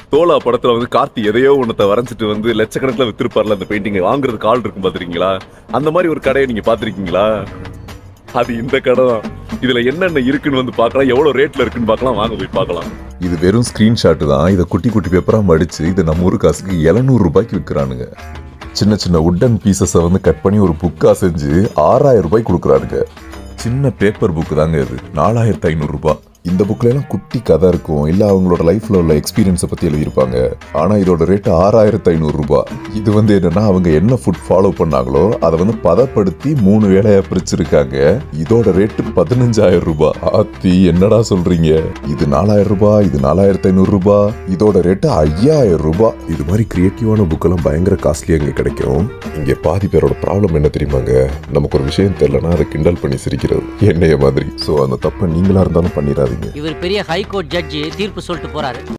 தோலா படத்துல வந்து கார்த்தி எதையோ ஒன்னத்தை வரைஞ்சிட்டு வந்து லட்சக்கணக்கில் வித்திருப்பார்ல அந்த பெயிண்டிங் வாங்குறதுக்கு ஆள் இருக்கும் பாத்திருக்கீங்களா அந்த மாதிரி ஒரு கடையை நீங்க பாத்திருக்கீங்களா அது இந்த கடை தான் இதுல என்னென்ன இருக்குன்னு வந்து பார்க்கலாம் எவ்வளவு ரேட்ல இருக்குன்னு பார்க்கலாம் வாங்க போய் பார்க்கலாம் இது வெறும் ஸ்கிரீன்ஷாட் தான் இதை குட்டி குட்டி பேப்பரா மடிச்சு இதை நம்ம ஊர் காசுக்கு 700 ரூபாய்க்கு விற்கிறானுங்க சின்ன சின்ன உட்டன் பீசஸை வந்து கட் பண்ணி ஒரு புக்கா செஞ்சு ஆறாயிரம் ரூபாய் கொடுக்குறானுங்க சின்ன பேப்பர் புக் தாங்க இது நாலாயிரத்தி ஐநூறு ரூபாய் இந்த புக்ல எல்லாம் குட்டி கதை இருக்கும் இல்ல அவங்களோட லைஃப்ல உள்ள எக்ஸ்பீரியன்ஸை பத்தி எழுதியிருப்பாங்க ஆனா இதோட ரேட் ஆறாயிரத்தி ஐநூறு ரூபாய் இது வந்து என்னன்னா அவங்க என்ன ஃபுட் ஃபாலோ பண்ணாங்களோ அதை வந்து பதப்படுத்தி மூணு வேலையா பிரிச்சிருக்காங்க இதோட ரேட்டு பதினஞ்சாயிரம் ரூபாய் ஆத்தி என்னடா சொல்றீங்க இது நாலாயிரம் ரூபாய் இது நாலாயிரத்தி ஐநூறு ரூபாய் இதோட ரேட்டு ஐயாயிரம் ரூபாய் இது மாதிரி கிரியேட்டிவான புக்கெல்லாம் பயங்கர காஸ்ட்லியா இங்க கிடைக்கும் இங்க பாதி பேரோட ப்ராப்ளம் என்ன தெரியுமாங்க நமக்கு ஒரு விஷயம் தெரியலனா அதை கிண்டல் பண்ணி சிரிக்கிறது என்னைய மாதிரி சோ அந்த தப்பை நீங்களா இருந்தாலும் பண்ணிடாதீங்க இவர் பெரிய ஹைகோர்ட் ஜட்ஜி தீர்ப்பு சொல்லிட்டு போறாரு